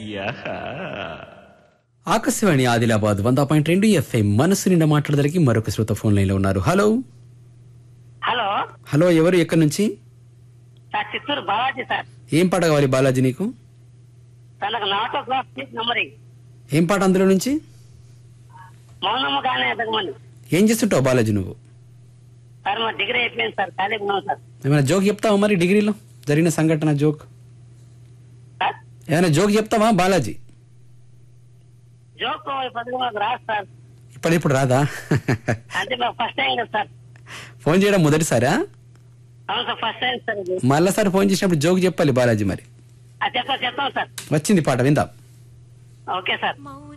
ఆకాశవాణి ఆదిలాబాద్ వంద పాయింట్ రెండు ఎఫ్ఐ మనసు నిండా మాట్లాడడానికి మరొక శ్రోత ఫోన్ లైన్ లో ఉన్నారు హలో హలో హలో ఎవరు ఎక్కడి నుంచి సార్ చిత్తూరు బాలాజీ సార్ ఏం పాట కావాలి బాలాజీ నీకు సార్ నాకు నాటో క్లాస్ సీట్ నెంబర్ ఏం పాట అందులో నుంచి మౌనమ్మగానే ఎదగమని ఏం చేస్తుంటావు బాలాజీ నువ్వు సార్ మా డిగ్రీ అయిపోయింది సార్ ఖాళీగా ఉన్నాం సార్ ఏమైనా జోక్ చెప్తావా మరి డిగ్రీలో జరిగిన సంఘటన జోక్ సార్ ఏమైనా జోక్ చెప్తావా బాలాజీ జోక్ పథకం మాకు రాదు సార్ ఇప్పుడు ఇప్పుడు రాదా అంటే మాకు ఫస్ట్ టైం కదా సార్ ఫోన్ చేయడం మొదటిసారా అవును సార్ ఫస్ట్ టైం సార్ ఇది మళ్ళాసారి ఫోన్ చేసినప్పుడు జోక్ చెప్పాలి బాలాజీ మరి అది చెప్తా చెప్తాం సార్ వచ్చింది పాట విందాం ఓకే సార్ మౌన